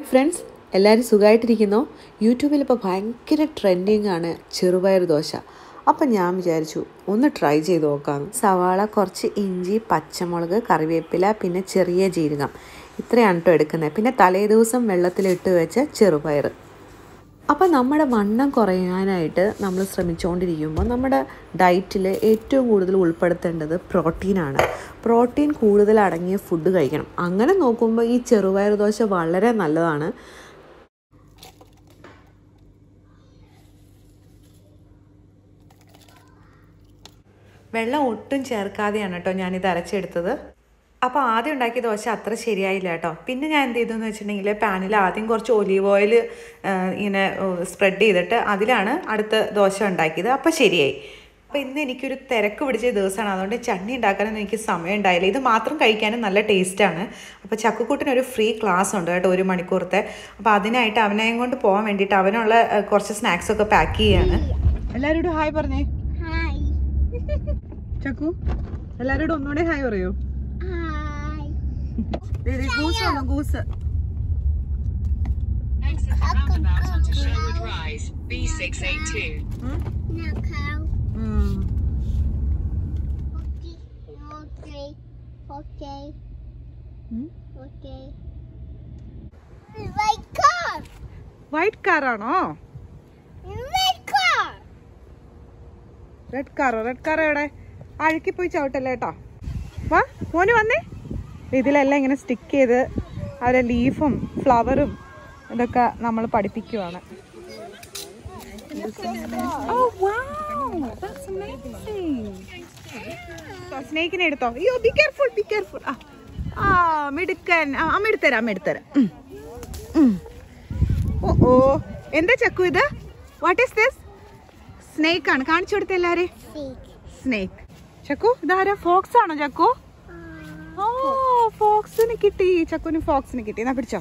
Friends എല്ലാവരും സുഖമായിട്ടിരിക്കുന്നോ യൂട്യൂബിൽ ഇപ്പോൾ ഭയങ്കര ട്രെൻഡിങ് ആണ് ചെറുപയർ ദോശ അപ്പം ഞാൻ വിചാരിച്ചു ഒന്ന് ട്രൈ ചെയ്ത് നോക്കാം സവാള കുറച്ച് ഇഞ്ചി പച്ചമുളക് കറിവേപ്പില പിന്നെ ചെറിയ ജീരകം ഇത്രയാണ് കേട്ടോ എടുക്കുന്നത് പിന്നെ തലേ ദിവസം വെള്ളത്തിലിട്ട് വെച്ച ചെറുപയർ അപ്പോൾ നമ്മുടെ വണ്ണം കുറയാനായിട്ട് നമ്മൾ ശ്രമിച്ചുകൊണ്ടിരിക്കുമ്പോൾ നമ്മുടെ ഡയറ്റിൽ ഏറ്റവും കൂടുതൽ ഉൾപ്പെടുത്തേണ്ടത് പ്രോട്ടീനാണ് പ്രോട്ടീൻ കൂടുതൽ അടങ്ങിയ ഫുഡ് കഴിക്കണം അങ്ങനെ നോക്കുമ്പോൾ ഈ ചെറുപയർ ദോശ വളരെ നല്ലതാണ് വെള്ളം ഒട്ടും ചേർക്കാതെയാണ് കേട്ടോ ഞാനിത് അരച്ചെടുത്തത് അപ്പോൾ ആദ്യം ഉണ്ടാക്കിയ ദോശ അത്ര ശരിയായില്ല കേട്ടോ പിന്നെ ഞാൻ എന്ത് ചെയ്തു എന്ന് വെച്ചിട്ടുണ്ടെങ്കിൽ പാനിൽ ആദ്യം കുറച്ച് ഒലീവ് ഓയിൽ ഇങ്ങനെ സ്പ്രെഡ് ചെയ്തിട്ട് അതിലാണ് അടുത്ത ദോശ ഉണ്ടാക്കിയത് അപ്പോൾ ശരിയായി അപ്പോൾ ഇന്ന് എനിക്കൊരു തിരക്ക് പിടിച്ച ദിവസമാണ് അതുകൊണ്ട് ചട്നി ഉണ്ടാക്കാനൊന്നും എനിക്ക് സമയം ഉണ്ടായില്ല ഇത് മാത്രം കഴിക്കാനും നല്ല ടേസ്റ്റാണ് അപ്പോൾ ചക്കുക്കൂട്ടിന് ഒരു ഫ്രീ ക്ലാസ് ഉണ്ട് കേട്ടോ ഒരു മണിക്കൂറത്തെ അപ്പോൾ അതിനായിട്ട് അവനെയും കൊണ്ട് പോകാൻ വേണ്ടിയിട്ട് അവനുള്ള ഏഹ്, കുറച്ച് സ്നാക്സ് ഒക്കെ പാക്ക് ചെയ്യാണ് എല്ലാവരോടും ഹായ് പറഞ്ഞേ ഹായ് ചക്കു എല്ലാവരോടും ഒന്നുകൂടെ ഹായ് പറയൂ ഹായ് ഗൂസ് വന്നു goose Exit the roundabout onto Sherwood Rise, B682. നഖം okay okay okay white car white കാറാണോ വൈറ്റ് കാർ റെഡ് കാറോ റെഡ് കാർ എവിടെ അഴുക്കി പോയി ചവിട്ടല്ലേ കേട്ടോ വാ മോന് വന്നേ ഇതിലെല്ലാം ഇങ്ങനെ സ്റ്റിക്ക് ചെയ്ത് അവരെ ലീഫും ഫ്ലവറും ഇതൊക്കെ നമ്മൾ പഠിപ്പിക്കുവാണ് സ്നേക്കിനെ എടുത്തോ അയ്യോ ബി കെയർഫുൾ ബി കെയർഫുൾ ആ ആ മിടുക്കൻ ആ അമ്മ എടുത്തരാം അമ്മ എടുത്തരാം ഉം. ഉം. ഓ ഓ എന്താ ചക്കു ഇത് വാട്ട് ഈസ് ദിസ് സ്നേക്ക് ആണ് കാണിച്ചു കൊടുത്ത എല്ലാരെ സ്നേക്ക് ചക്കു ഇതാരാ ഫോക്സ് ആണോ ചക്കു ഓ ഫോക്സിന് കിട്ടി ചക്കുന് ഫോക്സിന് കിട്ടി എന്നാ പിടിച്ചോ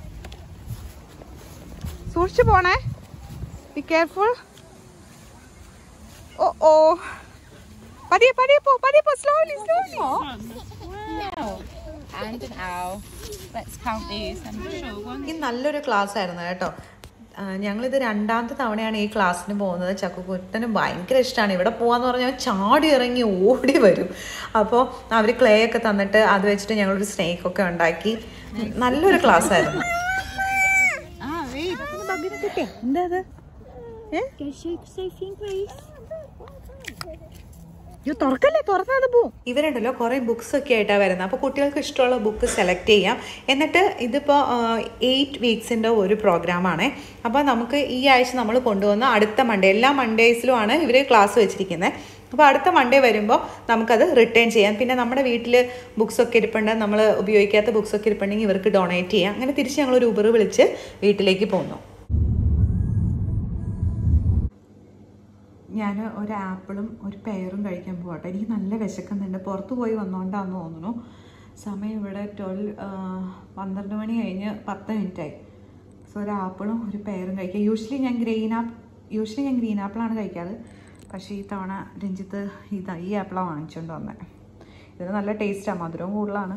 സൂക്ഷിച്ചു പോണേ ബി കെയർഫുൾ ഓ ഓ പതിയെ പതിയെ പോ പതിയെ പോ slowly slowly and an owl. Let's count these. I'm sure one. ഈ നല്ലൊരു ക്ലാസ് ആയിരുന്നു കേട്ടോ ആ, ഞങ്ങളിത് രണ്ടാമത്തെ തവണയാണ് ഈ ക്ലാസ്സിന് പോകുന്നത് ചക്കുക്കുട്ടന് ഭയങ്കര ഇഷ്ടമാണ് ഇവിടെ പോകാന്ന് പറഞ്ഞാൽ ചാടി ഇറങ്ങി ഓടി വരും അപ്പോൾ അവർ ക്ലേ ഒക്കെ തന്നിട്ട് അത് വെച്ചിട്ട് ഞങ്ങളൊരു സ്നേക്ക് ഒക്കെ ഉണ്ടാക്കി നല്ലൊരു ക്ലാസ് ആയിരുന്നു Ah, read. എന്താ അത് Go shake Sophie and Grace. അയ്യോ തുറക്കല്ലേ തുറന്നത് പോവും ഇവരുണ്ടല്ലോ കുറേ ബുക്സ് ഒക്കെ ആയിട്ടാണ് വരുന്നത് അപ്പോൾ കുട്ടികൾക്ക് ഇഷ്ടമുള്ള ബുക്ക് സെലക്ട് ചെയ്യാം എന്നിട്ട് ഇതിപ്പോൾ എയ്റ്റ് വീക്സിൻ്റെ ഒരു പ്രോഗ്രാമാണ് അപ്പോൾ നമുക്ക് ഈ ആഴ്ച നമ്മൾ കൊണ്ടുവന്ന അടുത്ത മൺഡേ എല്ലാ മൺഡേയ്സിലുമാണ് ഇവർ ക്ലാസ് വെച്ചിരിക്കുന്നത് അപ്പോൾ അടുത്ത മൺഡേ വരുമ്പോൾ നമുക്കത് റിട്ടേൺ ചെയ്യാം പിന്നെ നമ്മുടെ വീട്ടിൽ ബുക്സ് ഒക്കെ ഇരിപ്പുണ്ട് നമ്മൾ ഉപയോഗിക്കാത്ത ബുക്സ് ഒക്കെ ഇരിപ്പുണ്ടെങ്കിൽ ഇവർക്ക് ഡൊണേറ്റ് ചെയ്യാം അങ്ങനെ തിരിച്ച് ഞങ്ങളൊരു ഊബർ വിളിച്ച് വീട്ടിലേക്ക് പോന്നു ഞാൻ ഒരു ആപ്പിളും ഒരു പെയറും കഴിക്കാൻ പോകട്ടെ എനിക്ക് നല്ല വിശക്കുന്നുണ്ട് പുറത്ത് പോയി വന്നുകൊണ്ടാന്ന് തോന്നുന്നു സമയം ഇവിടെ ട്വൽവ് പന്ത്രണ്ട് മണി കഴിഞ്ഞ് പത്ത് മിനിറ്റായി സോ ഒരു ആപ്പിളും ഒരു പെയറും കഴിക്കാം യൂഷ്വലി ഞാൻ ഗ്രീൻ ആപ്പ് യൂഷ്വലി ഞാൻ ഗ്രീൻ ആപ്പിളാണ് കഴിക്കാറ് പക്ഷേ ഈ തവണ രഞ്ജിത്ത് ഇതാ ഈ ആപ്പിളാണ് വാങ്ങിച്ചുകൊണ്ട് വന്നത് ഇതിന് നല്ല ടേസ്റ്റാണ് മധുരവും കൂടുതലാണ്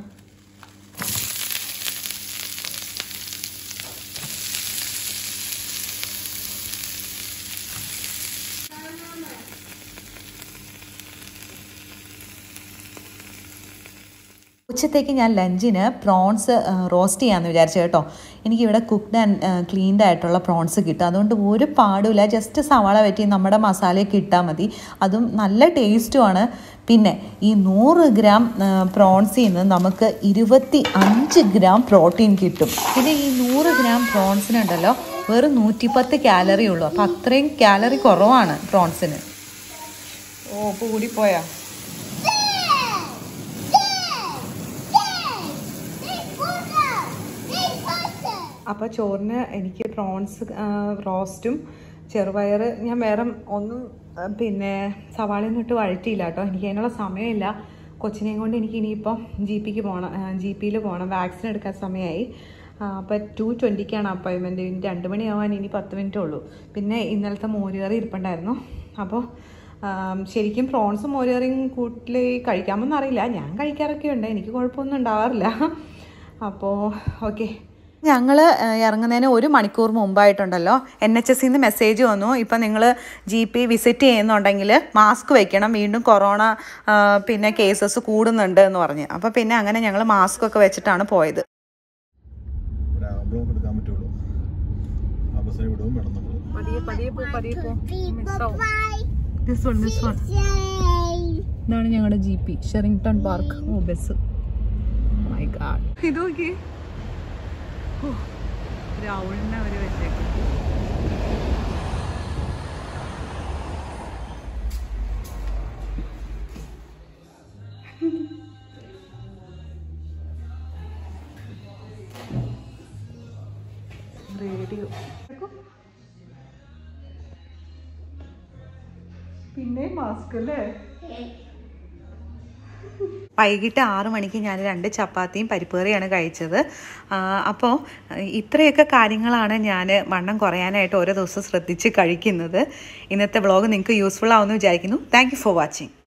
ഉച്ചത്തേക്ക് ഞാൻ ലഞ്ചിന് പ്രോൺസ് റോസ്റ്റ് ചെയ്യാമെന്ന് വിചാരിച്ചു കേട്ടോ എനിക്കിവിടെ കുക്ക്ഡ് ആൻഡ് ക്ലീൻഡ് ആയിട്ടുള്ള പ്രോൺസ് കിട്ടും അതുകൊണ്ട് ഒരു പാടുമില്ല ജസ്റ്റ് സവാള വറ്റി നമ്മുടെ മസാലയൊക്കെ ഇട്ടാൽ മതി അതും നല്ല ടേസ്റ്റുമാണ് പിന്നെ ഈ നൂറ് ഗ്രാം പ്രോൺസിൽ നിന്ന് നമുക്ക് ഇരുപത്തി അഞ്ച് ഗ്രാം പ്രോട്ടീൻ കിട്ടും പിന്നെ ഈ നൂറ് ഗ്രാം പ്രോൺസിനുണ്ടല്ലോ വെറും നൂറ്റിപ്പത്ത് കാലറി ഉള്ളൂ അപ്പോൾ അത്രയും കാലറി കുറവാണ് പ്രോൺസിന് ഓ ഇപ്പോൾ കൂടിപ്പോയാ അപ്പോൾ ചോറിന് എനിക്ക് പ്രോൺസ് റോസ്റ്റും ചെറുപയർ ഞാൻ വേറെ ഒന്നും ആ, പിന്നെ സവാളയൊന്നും ഇട്ട് വഴറ്റിയില്ല കേട്ടോ എനിക്ക് അതിനുള്ള സമയമില്ല കൊച്ചിനെയും കൊണ്ട് എനിക്ക് ഇനിയിപ്പം ജി പിക്ക് പോകണം ജി പിയിൽ പോകണം വാക്സിൻ എടുക്കാൻ സമയമായി അപ്പോൾ ടു ട്വൻറ്റിക്കാണ് അപ്പോയിൻമെൻറ്റ് ഇനി രണ്ട് മണിയാവാൻ ഇനി പത്ത് മിനിറ്റേ ഉള്ളൂ പിന്നെ ഇന്നലത്തെ മോരുകറി ഇരിപ്പുണ്ടായിരുന്നു അപ്പോൾ ആം, ശരിക്കും പ്രോൺസും മോരുകറിയും കൂട്ടിൽ കഴിക്കാമെന്ന് അറിയില്ല ഞാൻ കഴിക്കാറൊക്കെ ഉണ്ട് എനിക്ക് കുഴപ്പമൊന്നും ഉണ്ടാവാറില്ല അപ്പോൾ ഓക്കെ ഞങ്ങൾ ഇറങ്ങുന്നതിന് ഒരു മണിക്കൂർ മുമ്പായിട്ടുണ്ടല്ലോ എൻ എച്ച് എസ് നിന്ന് മെസ്സേജ് വന്നു ഇപ്പം നിങ്ങൾ ജി പി വിസിറ്റ് ചെയ്യുന്നുണ്ടെങ്കിൽ മാസ്ക് വെക്കണം വീണ്ടും കൊറോണ ആ, പിന്നെ കേസസ് കൂടുന്നുണ്ട് എന്ന് പറഞ്ഞ് അപ്പോൾ പിന്നെ അങ്ങനെ ഞങ്ങൾ മാസ്ക് ഒക്കെ വെച്ചിട്ടാണ് പോയത് ഇവിടെ ബ്ലോക്ക് എടുക്കാൻ പറ്റുള്ളൂ ആ ബസ്സിനെ വിടുകയും വേണം നമ്മൾ പതിയെ പതിയെ പോ പതിയെ പോ Bye. This one this one Yay. ഇതാണ് ഞങ്ങളുടെ G P Sherrington park oh bus my god ഇത് നോക്കി രൗളിനെ അവർ വെച്ചേക്കും റേഡിയോ പിന്നെ മാസ്ക് അല്ലേ വൈകിട്ട് ആറു മണിക്ക് ഞാൻ രണ്ട് ചപ്പാത്തിയും പരിപ്പേറിയാണ് കഴിച്ചത് അപ്പോൾ ഇത്രയൊക്കെ കാര്യങ്ങളാണ് ഞാൻ വണ്ണം കുറയാനായിട്ട് ഓരോ ദിവസം ശ്രദ്ധിച്ച് കഴിക്കുന്നത് ഇന്നത്തെ വ്ളോഗ് നിങ്ങൾക്ക് യൂസ്ഫുൾ ആവുമെന്ന് വിചാരിക്കുന്നു താങ്ക് യു ഫോർ വാച്ചിങ്